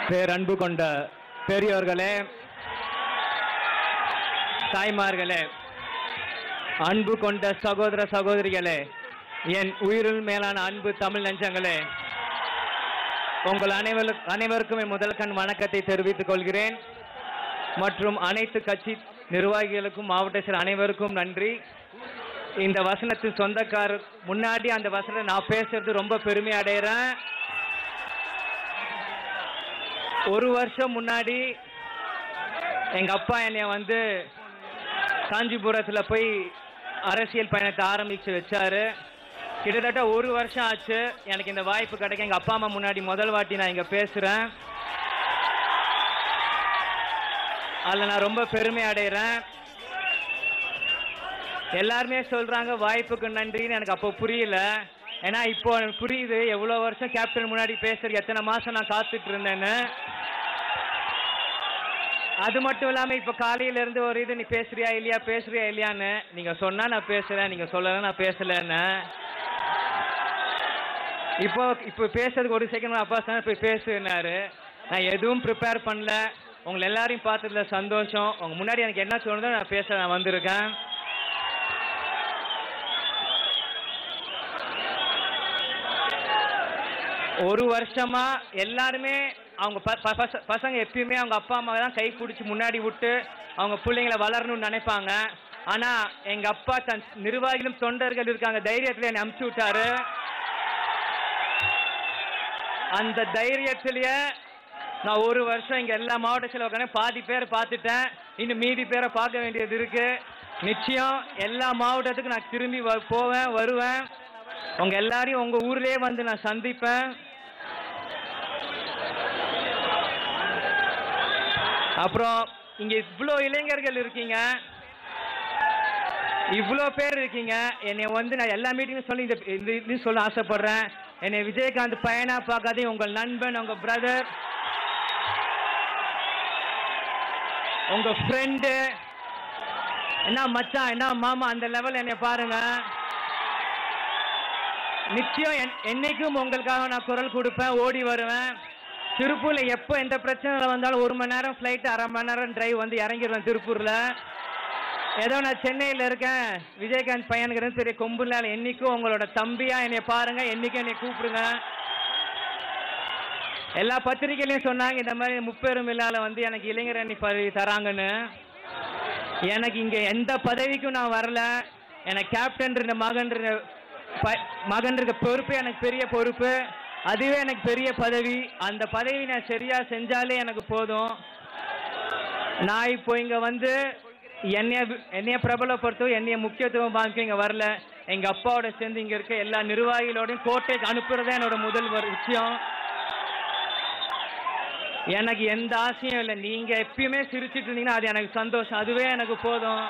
பேரன்பு கொண்ட பெரியோர்களே தாய்மார்களே அன்பு கொண்ட சகோதர சகோதரிகளே என் உயிரில் மேலான அன்பு தமிழ் நெஞ்சங்களே உங்கள் அனைவரு அனைவருக்கும் என் முதல் கண் வணக்கத்தை தெரிவித்துக் கொள்கிறேன் மற்றும் அனைத்து கட்சி நிர்வாகிகளுக்கும் மாவட்ட செயலர் அனைவருக்கும் நன்றி இந்த வசனத்தின் சொந்தக்காரர் முன்னாடி அந்த வசனத்தை நான் பேசுறது ரொம்ப பெருமை அடைகிறேன் ஒரு வருஷம் முன்னாடி எங்க அப்பா என்னைய வந்து காஞ்சிபுரத்துல போய் அரசியல் பயணத்தை ஆரம்பிச்சு வச்சாரு கிட்டத்தட்ட ஒரு வருஷம் ஆச்சு எனக்கு இந்த வாய்ப்பு கிடைக்க எங்க அப்பா அம்மா முன்னாடி முதல் வாட்டி நான் இங்க பேசுறேன் அதில் நான் ரொம்ப பெருமை அடைகிறேன் எல்லாருமே சொல்றாங்க வாய்ப்புக்கு நன்றின்னு எனக்கு அப்போ புரியல ஏன்னா இப்போ எனக்கு புரியுது எவ்வளோ வருஷம் கேப்டன் முன்னாடி பேசுறது எத்தனை மாசம் நான் காத்துட்டு இருந்தேன்னு அது மட்டும் இல்லாம இப்ப காலையில இருந்து ஒரு இது நீ பேசுறியா இல்லையா பேசுறியா இல்லையான்னு நீங்க சொன்னா நான் பேசுறேன் நீங்க சொல்லல நான் பேசலன்னு இப்போ இப்போ பேசுறதுக்கு ஒரு செகண்ட் அப்பா சொன்னா போய் பேசுனாரு நான் எதுவும் ப்ரிப்பேர் பண்ணல உங்களை எல்லாரையும் பார்த்ததுல சந்தோஷம் உங்க முன்னாடி எனக்கு என்ன தோணுதோ நான் பேச நான் வந்திருக்கேன் ஒரு வருஷமா எல்லாருமே அவங்க ப- ப- பச- பசங்க எப்பயுமே அவங்க அப்பா அம்மா தான் கை பிடிச்சி முன்னாடி விட்டு அவங்க பிள்ளைங்களை வளரணும்னு நினைப்பாங்க ஆனா எங்க அப்பா தன் நிர்வாகிகளும் தொண்டர்கள் இருக்காங்க தைரியத்துல என்னை அமுச்சு விட்டாரு அந்த தைரியத்திலேயே நான் ஒரு வருஷம் இங்க எல்லா மாவட்டத்தில் உட்காந்து பாதி பேர் பார்த்துட்டேன் இன்னும் மீதி பேரை பார்க்க வேண்டியது இருக்கு நிச்சயம் எல்லா மாவட்டத்துக்கும் நான் திரும்பி வ- போவேன் வருவேன் உங்க எல்லாரையும் உங்க ஊர்லயே வந்து நான் சந்திப்பேன் அப்புறம் இங்க இவ்வளோ இளைஞர்கள் இருக்கீங்க இவ்வளோ பேர் இருக்கீங்க என்னை வந்து நான் எல்லா மீட்டிங்கும் சொல்லி இந்த இந்த இது சொல்ல ஆசைப்படுறேன் என்னை விஜயகாந்த் பையனா பார்க்காதே உங்கள் நண்பன் உங்க பிரதர் உங்க ஃப்ரெண்டு என்ன மச்சான் என்ன மாமா அந்த லெவல் என்னை பாருங்க நிச்சயம் என்- என்னைக்கும் உங்களுக்காக நான் குரல் கொடுப்பேன் ஓடி வருவேன் திருப்பூர்ல எப்போ எந்த பிரச்சனை வந்தாலும் ஒரு மணி நேரம் ஃப்ளைட் அரை மணி நேரம் டிரைவ் வந்து இறங்கிடுவேன் திருப்பூர்ல ஏதோ நான் சென்னையில் இருக்கேன் விஜயகாந்த் பையனுக்கு பெரிய கொம்புல என்னைக்கும் உங்களோட தம்பியா என்னை பாருங்க என்னைக்கும் என்னை கூப்பிடுங்க எல்லா பத்திரிகையிலையும் சொன்னாங்க இந்த மாதிரி முப்பெரும் விழால வந்து எனக்கு இளைஞர் அணி பதவி தராங்கன்னு எனக்கு இங்க எந்த பதவிக்கும் நான் வரல எனக்கு கேப்டன் மகன் மகன் இருக்க பொறுப்பு எனக்கு பெரிய பொறுப்பு அதுவே எனக்கு பெரிய பதவி அந்த பதவி நான் சரியா செஞ்சாலே எனக்கு போதும் நான் இப்போ இங்க வந்து என்னைய வி- என்னைய பிரபலப்படுத்தவும் என்னைய முக்கியத்துவம் வாங்க இங்க வரல எங்க அப்பாவோட சேர்ந்து இங்க இருக்க எல்லா நிர்வாகிகளோடையும் கோட்டைக்கு அனுப்புறதே என்னோட முதல் ஒரு விஷயம் எனக்கு எந்த ஆசையும் இல்லை நீங்க எப்பயுமே சிரிச்சிட்டு இருந்தீங்கன்னா அது எனக்கு சந்தோஷம் அதுவே எனக்கு போதும்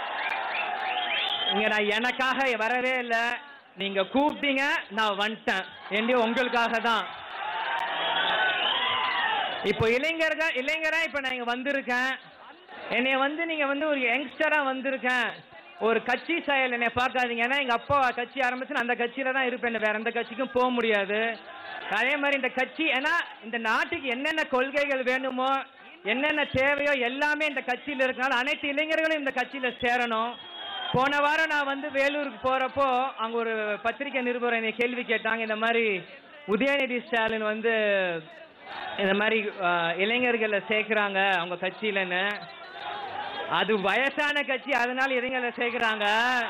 இங்க நான் எனக்காக வரவே இல்லை நீங்க கூப்பிட்டீங்க நான் வந்துட்டேன் என்னைய உங்களுக்காக தான் இப்போ இளைஞர்கள் இளைஞரா இப்போ நான் இங்க வந்திருக்கேன் என்னைய வந்து நீங்க வந்து ஒரு யங்ஸ்டரா வந்திருக்கேன் ஒரு கட்சி செயல் என்னை பார்க்காதீங்க ஏன்னா எங்க அப்பா கட்சி ஆரம்பிச்சு நான் அந்த கட்சியில தான் இருப்பேன் வேற எந்த கட்சிக்கும் போக முடியாது அதே மாதிரி இந்த கட்சி ஏன்னா இந்த நாட்டுக்கு என்னென்ன கொள்கைகள் வேணுமோ என்னென்ன தேவையோ எல்லாமே இந்த கட்சியில இருக்கனால அனைத்து இளைஞர்களும் இந்த கட்சியில சேரணும் போன வாரம் நான் வந்து வேலூருக்கு போறப்போ அங்க ஒரு பத்திரிகை நிருபர் என்னை கேள்வி கேட்டாங்க இந்த மாதிரி உதயநிதி ஸ்டாலின் வந்து இந்த மாதிரி அஹ், இளைஞர்களை சேர்க்குறாங்க அவங்க கட்சியிலன்னு அது வயசான கட்சி அதனால இளைஞர்களை சேர்க்குறாங்க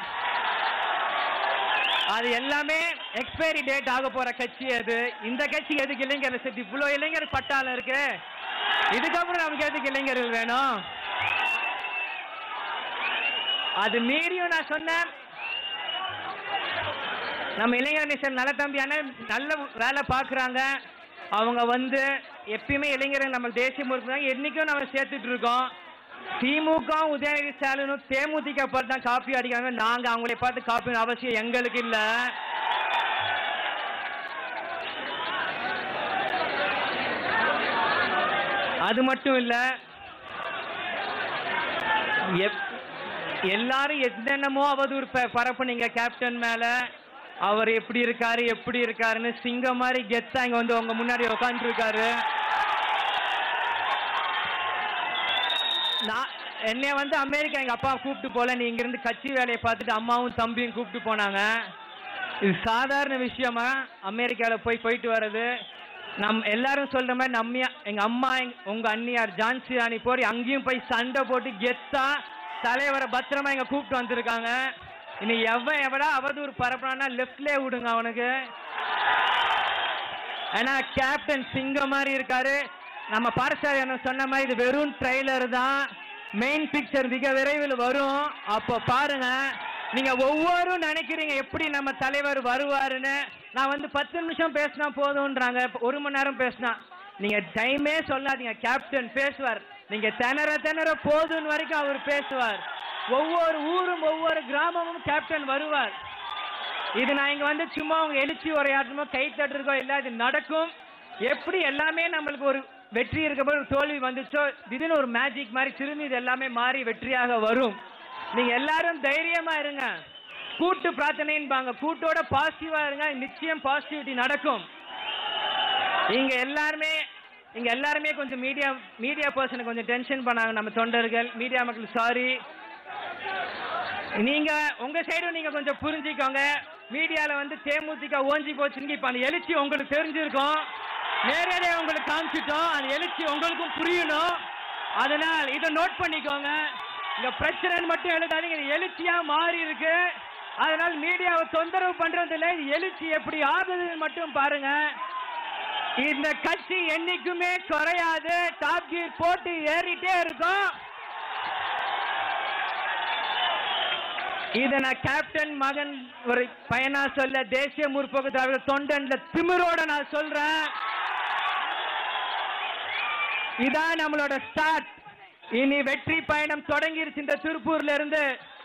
அது எல்லாமே எக்ஸ்பைரி டேட் ஆக போற கட்சி அது இந்த கட்சி எதுக்கு இளைஞர்கள் சேர்த்து இவ்வளோ இளைஞர் பட்டாளம் இருக்கு இதுக்கப்புறம் நமக்கு எதுக்கு இளைஞர்கள் வேணும் அது மீறியும் நான் சொன்னேன் நம்ம இளைஞர் நேசன் நல்ல தம்பி அண்ணன் நல்ல வேலை பார்க்குறாங்க அவங்க வந்து எப்பயுமே இளைஞர்கள் நம்ம தேசியம் இருக்கிறாங்க என்னைக்கும் நம்ம சேர்த்துட்டு இருக்கோம் திமுக உதயநிதி ஸ்டாலினும் தேமுதிக பார்த்து தான் காப்பி அடிக்கிறாங்க நாங்க அவங்களை பார்த்து காப்பி அவசியம் எங்களுக்கு இல்ல அது மட்டும் இல்ல எப்- எல்லாரும் என்னென்னமோ அவதூறு ப- பரப்புனீங்க கேப்டன் மேல அவர் எப்படி இருக்காரு எப்படி இருக்காருன்னு சிங்கம் மாதிரி கெத்தா இங்க வந்து உங்க முன்னாடி உட்காந்துருக்காரு நான் என்னைய வந்து அமெரிக்கா எங்க அப்பா கூப்பிட்டு போல நீ இங்கிருந்து கட்சி வேலையை பார்த்துட்டு அம்மாவும் தம்பியும் கூப்பிட்டு போனாங்க இது சாதாரண விஷயமா அமெரிக்கால போய் போயிட்டு வர்றது நம் எல்லாரும் சொல்ற மாதிரி நம்ம எங்க அம்மா எங்க- உங்க அண்ணியார் ஜான்சி ராணி போய் அங்கேயும் போய் சண்டை போட்டு கெத்தா தலைவரை பத்திரமா இங்க கூப்பிட்டு வந்திருக்காங்க இனி எவன் எவடா அவதூறு பரப்புறான்னா லெஃப்ட்லயே விடுங்க அவனுக்கு ஏன்னா கேப்டன் சிங்கம் மாதிரி இருக்காரு நம்ம பாரசாரி அண்ணன் சொன்ன மாதிரி இது வெறும் ட்ரைலர் தான் மெயின் பிக்சர் மிக விரைவில் வரும் அப்போ பாருங்க நீங்க ஒவ்வொரும் நினைக்கிறீங்க எப்படி நம்ம தலைவர் வருவாருன்னு நான் வந்து பத்து நிமிஷம் பேசினா போதும்ன்றாங்க இப்ப ஒரு மணி நேரம் பேசினா நீங்க டைமே சொல்லாதீங்க கேப்டன் பேசுவார் நீங்க திணற திணற போதும் வரைக்கும் அவர் பேசுவார் ஒவ்வொரு ஊரும் ஒவ்வொரு கிராமமும் கேப்டன் வருவார் இது நான் இங்க வந்து சும்மா உங்க எழுச்சி உரையாற்றமோ கை தட்டுறதோ இல்ல இது நடக்கும் எப்படி எல்லாமே நம்மளுக்கு ஒரு வெற்றி இருக்கப்போ ஒரு தோல்வி வந்துச்சோ திடீர்னு ஒரு மேஜிக் மாதிரி திரும்பி இது எல்லாமே மாறி வெற்றியாக வரும் நீங்க எல்லாரும் தைரியமா இருங்க கூட்டு பிரார்த்தனைன்பாங்க கூட்டோட பாசிட்டிவா இருங்க நிச்சயம் பாசிட்டிவிட்டி நடக்கும் இங்க எல்லாருமே இங்க எல்லாருமே கொஞ்சம் மீடியா மீடியா பர்சனை கொஞ்சம் டென்ஷன் பண்ணாங்க நம்ம தொண்டர்கள் மீடியா மக்கள் சாரி நீங்க உங்க சைடும் நீங்க கொஞ்சம் புரிஞ்சுக்கோங்க மீடியால வந்து தேமுதிக ஓஞ்சி போச்சுன்னு இப்ப அந்த எழுச்சி உங்களுக்கு தெரிஞ்சிருக்கும் நேரடியா உங்களுக்கு காமிச்சிட்டோம் அந்த எழுச்சி உங்களுக்கும் புரியணும் அதனால் இதை நோட் பண்ணிக்கோங்க இந்த பிரச்சனைன்னு மட்டும் எழுதாதீங்க இது எழுச்சியா மாறி இருக்கு அதனால் மீடியாவை தொந்தரவு பண்றது இல்லை இது எழுச்சி எப்படி ஆகுதுன்னு மட்டும் பாருங்க இந்த கட்சி என்னைக்குமே குறையாது டாப் கீர் போட்டு ஏறிட்டே இருக்கும் இத நான் கேப்டன் மகன் ஒரு பையனா சொல்ல தேசிய முற்போக்கு திராவிட தொண்டன்ல திமிரோட நான் சொல்றேன் இதான் நம்மளோட ஸ்டார்ட் இனி வெற்றி பயணம் தொடங்கிருச்சு இந்த திருப்பூர்ல இருந்து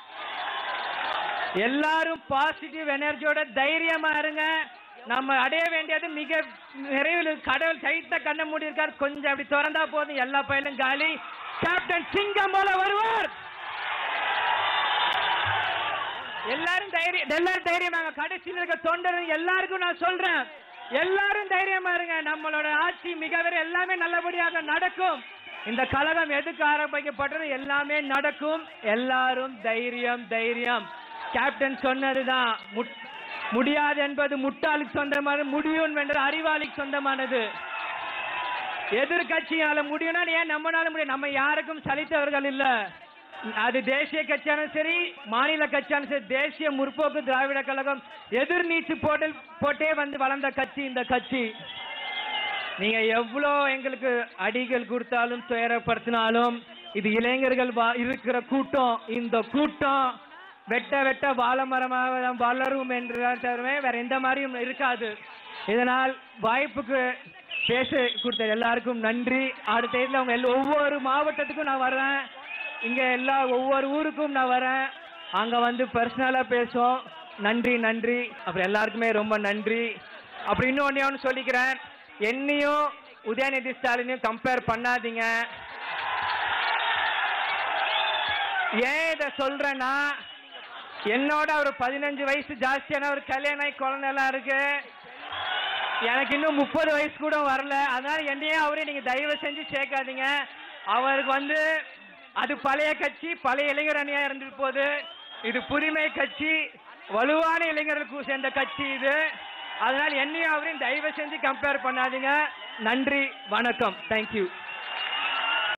எல்லாரும் பாசிட்டிவ் எனர்ஜியோட தைரியமா இருங்க நம்ம அடைய வேண்டியது மிக நிறைவில் கடவுள் கைத்த கண்ண மூடி இருக்கார் கொஞ்சம் அப்படி திறந்தா போதும் எல்லா பயிலும் காலி கேப்டன் சிங்கம் போல வருவார் எல்லாரும் தைரியம் எல்லாரும் தைரியமாங்க கடைசியில் இருக்க தொண்டர்கள் எல்லாருக்கும் நான் சொல்றேன் எல்லாரும் தைரியமா இருங்க நம்மளோட ஆட்சி மிக விரை எல்லாமே நல்லபடியாக நடக்கும் இந்த கழகம் எதுக்கு ஆரம்பிக்கப்பட்டது எல்லாமே நடக்கும் எல்லாரும் தைரியம் தைரியம் கேப்டன் சொன்னதுதான் முட்- முடியாது என்பது முட்டாளுக்கு சொந்தமானது முடியும் என்ற அறிவாளிக்கு சொந்தமானது எதிர்கட்சியால முடியும்னா ஏன் நம்மனால முடியும் நம்ம யாருக்கும் சலித்தவர்கள் இல்ல அது தேசிய கட்சியானும் சரி மாநில கட்சியானும் சரி தேசிய முற்போக்கு திராவிட கழகம் எதிர் நீச்சு போட்டு போட்டே வந்து வளர்ந்த கட்சி இந்த கட்சி நீங்க எவ்வளோ எங்களுக்கு அடிகள் கொடுத்தாலும் துயரப்படுத்தினாலும் இது இளைஞர்கள் வா- இருக்கிற கூட்டம் இந்த கூட்டம் வெட்ட வெட்ட வாழ மரமாக தான் வளரும் என்று தவிர வேற எந்த மாதிரியும் இருக்காது இதனால் வாய்ப்புக்கு பேச கொடுத்த எல்லாருக்கும் நன்றி அடுத்த இதில் அவங்க எல்லா- ஒவ்வொரு மாவட்டத்துக்கும் நான் வரேன் இங்க எல்லா ஒவ்வொரு ஊருக்கும் நான் வரேன் அங்க வந்து பர்சனலா பேசுவோம் நன்றி நன்றி அப்புறம் எல்லாருக்குமே ரொம்ப நன்றி அப்புறம் இன்னொன்னு ஒன்று சொல்லிக்கிறேன் என்னையும் உதயநிதி ஸ்டாலினையும் கம்பேர் பண்ணாதீங்க ஏன் இதை சொல்றேன்னா என்னோட ஒரு பதினஞ்சு வயசு ஜாஸ்தியான ஒரு கல்யாணம் ஆகி குழந்தை எல்லாம் இருக்கு எனக்கு இன்னும் முப்பது வயசு கூட வரல அதனால என்னையே அவரே நீங்க தயவு செஞ்சு சேர்க்காதீங்க அவருக்கு வந்து அது பழைய கட்சி பழைய இளைஞர் அணியா இருந்துட்டு போகுது இது புதுமை கட்சி வலுவான இளைஞர்களுக்கு சேர்ந்த கட்சி இது அதனால என்னையும் அவரையும் தயவு செஞ்சு கம்பேர் பண்ணாதீங்க நன்றி வணக்கம் தேங்க்யூ